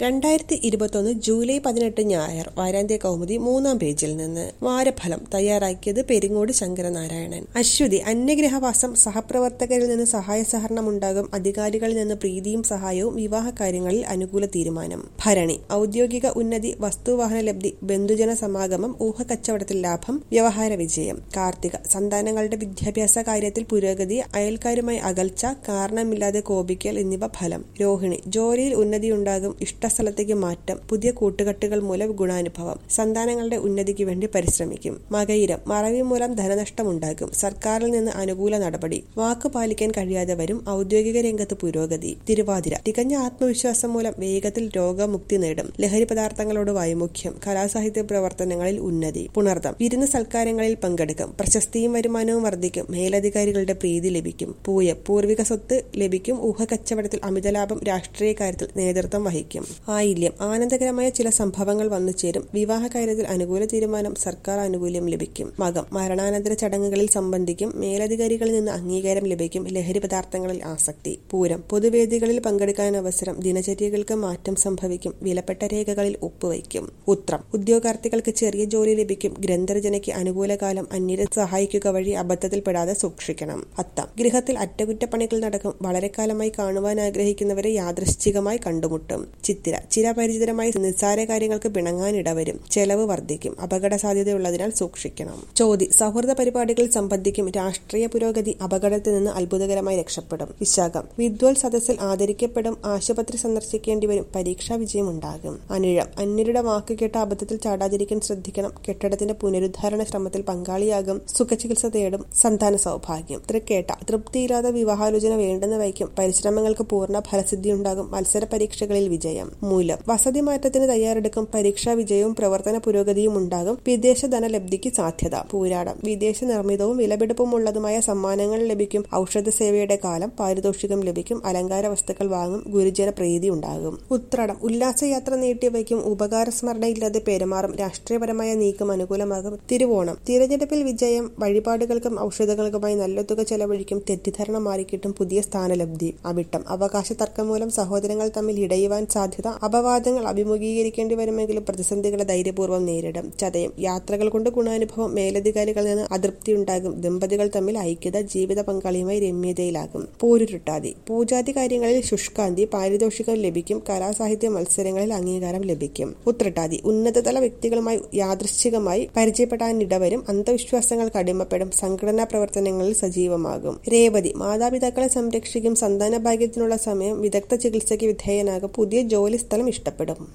രണ്ടായിരത്തി ഇരുപത്തൊന്ന് ജൂലൈ പതിനെട്ട് ഞായർ വാരാന്ത്യ കൗമുദി മൂന്നാം പേജിൽ നിന്ന് വാരഫലം തയ്യാറാക്കിയത് പെരിങ്ങോട് ശങ്കരനാരായണൻ അശ്വതി അന്യഗ്രഹവാസം സഹപ്രവർത്തകരിൽ നിന്ന് സഹായ സഹകരണം ഉണ്ടാകും അധികാരികളിൽ നിന്ന് പ്രീതിയും സഹായവും വിവാഹ കാര്യങ്ങളിൽ അനുകൂല തീരുമാനം ഭരണി ഔദ്യോഗിക ഉന്നതി വസ്തുവാഹന ലബ്ധി ബന്ധുജന സമാഗമം ഊഹക്കച്ചവടത്തിൽ ലാഭം വ്യവഹാര വിജയം കാർത്തിക സന്താനങ്ങളുടെ വിദ്യാഭ്യാസ കാര്യത്തിൽ പുരോഗതി അയൽക്കാരുമായി അകൽച്ച കാരണമില്ലാതെ കോപിക്കൽ എന്നിവ ഫലം രോഹിണി ജോലിയിൽ ഉന്നതിയുണ്ടാകും ഇഷ്ടസ്ഥലത്തേക്ക് മാറ്റം പുതിയ കൂട്ടുകെട്ടുകൾ മൂലം ഗുണാനുഭവം സന്താനങ്ങളുടെ ഉന്നതിക്ക് വേണ്ടി പരിശ്രമിക്കും മകയിരം മറവി മൂലം ധനനഷ്ടമുണ്ടാകും സർക്കാരിൽ നിന്ന് അനുകൂല നടപടി വാക്ക് പാലിക്കാൻ കഴിയാതെ വരും ഔദ്യോഗിക രംഗത്ത് പുരോഗതി തിരുവാതിര തികഞ്ഞ ആത്മവിശ്വാസം മൂലം വേഗത്തിൽ രോഗമുക്തി നേടും ലഹരി പദാർത്ഥങ്ങളോട് വൈമുഖ്യം കലാസാഹിത്യ പ്രവർത്തനങ്ങളിൽ ഉന്നതി പുണർദം വിരുന്ന് സൽക്കാരങ്ങളിൽ പങ്കെടുക്കും പ്രശസ്തിയും വരുമാനവും വർദ്ധിക്കും മേലധികാരികളുടെ പ്രീതി ലഭിക്കും പൂയ പൂർവിക സ്വത്ത് ലഭിക്കും ഊഹക്കച്ചവടത്തിൽ അമിതലാഭം രാഷ്ട്രീയ കാര്യത്തിൽ നേതൃത്വം വഹിക്കും ആയില്യം ആനന്ദകരമായ ചില സംഭവങ്ങൾ വന്നു ചേരും വിവാഹ കാര്യത്തിൽ അനുകൂല തീരുമാനം സർക്കാർ ആനുകൂല്യം ലഭിക്കും മകം മരണാനന്തര ചടങ്ങുകളിൽ സംബന്ധിക്കും മേലധികാരികളിൽ നിന്ന് അംഗീകാരം ലഭിക്കും ലഹരി പദാർത്ഥങ്ങളിൽ ആസക്തി പൂരം പൊതുവേദികളിൽ പങ്കെടുക്കാൻ അവസരം ദിനചര്യകൾക്ക് മാറ്റം സംഭവിക്കും വിലപ്പെട്ട രേഖകളിൽ ഒപ്പുവയ്ക്കും ഉത്രം ഉദ്യോഗാർത്ഥികൾക്ക് ചെറിയ ജോലി ലഭിക്കും ഗ്രന്ഥരചനയ്ക്ക് അനുകൂല കാലം അന്യരെ സഹായിക്കുക വഴി അബദ്ധത്തിൽപ്പെടാതെ സൂക്ഷിക്കണം അത്തം ഗൃഹത്തിൽ അറ്റകുറ്റപ്പണികൾ നടക്കും വളരെ കാലമായി കാണുവാൻ ആഗ്രഹിക്കുന്നവരെ യാദൃശ്ചികമായി കണ്ടുമുട്ടും ചിത്തിര ചിരപരിചിതമായ നിസ്സാര കാര്യങ്ങൾക്ക് പിണങ്ങാനിടവരും ചെലവ് വർദ്ധിക്കും അപകട സാധ്യതയുള്ളതിനാൽ സൂക്ഷിക്കണം ചോതി സൗഹൃദ പരിപാടികളിൽ സംബന്ധിക്കും രാഷ്ട്രീയ പുരോഗതി അപകടത്തിൽ നിന്ന് അത്ഭുതകരമായി രക്ഷപ്പെടും വിശാഖം വിദ്വൽ സദസ്സിൽ ആദരിക്കപ്പെടും ആശുപത്രി സന്ദർശിക്കേണ്ടി വരും പരീക്ഷാ വിജയം ഉണ്ടാകും അനിഴം അന്യരുടെ വാക്ക് കേട്ട അബദ്ധത്തിൽ ചാടാതിരിക്കാൻ ശ്രദ്ധിക്കണം കെട്ടിടത്തിന്റെ പുനരുദ്ധാരണ ശ്രമത്തിൽ പങ്കാളിയാകും സുഖചികിത്സ തേടും സന്താന സൗഭാഗ്യം തൃക്കേട്ട തൃപ്തിയില്ലാതെ വിവാഹാലോചന വേണ്ടെന്ന് വയ്ക്കും പരിശ്രമങ്ങൾക്ക് പൂർണ്ണ ഫലസിദ്ധി ഉണ്ടാകും മത്സര പരീക്ഷകളിൽ വിജയം മൂലം വസതി മാറ്റത്തിന് തയ്യാറെടുക്കും പരീക്ഷാ വിജയവും പ്രവർത്തന പുരോഗതിയും ഉണ്ടാകും വിദേശ ധനലബ്ധിക്ക് സാധ്യത പൂരാടം വിദേശ നിർമ്മിതവും വിലപിടിപ്പുമുള്ളതുമായ സമ്മാനങ്ങൾ ലഭിക്കും ഔഷധ സേവയുടെ കാലം പാരിതോഷികം ലഭിക്കും അലങ്കാര വസ്തുക്കൾ വാങ്ങും ഗുരുജന പ്രീതി ഉണ്ടാകും ഉത്രാടം ഉല്ലാസയാത്ര നീട്ടിവയ്ക്കും ഉപകാര സ്മരണയില്ലാതെ പെരുമാറും രാഷ്ട്രീയപരമായ നീക്കം അനുകൂലമാകും തിരുവോണം തിരഞ്ഞെടുപ്പിൽ വിജയം വഴിപാടുകൾക്കും ഔഷധങ്ങൾക്കുമായി നല്ല തുക ചെലവഴിക്കും തെറ്റിദ്ധാരണ മാറിക്കിട്ടും പുതിയ സ്ഥാനലബ്ധി അവിട്ടം അവകാശ തർക്കം മൂലം സഹോദരങ്ങൾ തമ്മിൽ ഇടയുവാൻ സാധ്യത അപവാദങ്ങൾ അഭിമുഖീകരിക്കേണ്ടി വരുമെങ്കിലും പ്രതിസന്ധികളെ ധൈര്യപൂർവ്വം നേരിടും ചതയം യാത്രകൾ കൊണ്ട് ഗുണാനുഭവം മേലധികാരികളിൽ നിന്ന് അതൃപ്തി ഉണ്ടാകും ദമ്പതികൾ തമ്മിൽ ഐക്യത ജീവിത പങ്കാളിയുമായി രമ്യതയിലാകും പൂരുരുട്ടാതി പൂജാതി കാര്യങ്ങളിൽ ശുഷ്കാന്തി പാരിതോഷികം ലഭിക്കും കലാസാഹിത്യ മത്സരങ്ങളിൽ അംഗീകാരം ലഭിക്കും ഉത്രട്ടാതി ഉന്നതതല വ്യക്തികളുമായി യാദൃശ്ചികമായി പരിചയപ്പെടാനിടവരും അന്ധവിശ്വാസങ്ങൾക്ക് അടിമപ്പെടും സംഘടനാ പ്രവർത്തനങ്ങളിൽ സജീവമാകും രേവതി മാതാപിതാക്കളെ സംരക്ഷിക്കും സന്താന ഭാഗ്യത്തിനുള്ള സമയം വിദഗ്ധ ചികിത്സയ്ക്ക് വിധേയനാകും പുതിയ ജോലി സ്ഥലം ഇഷ്ടപ്പെടും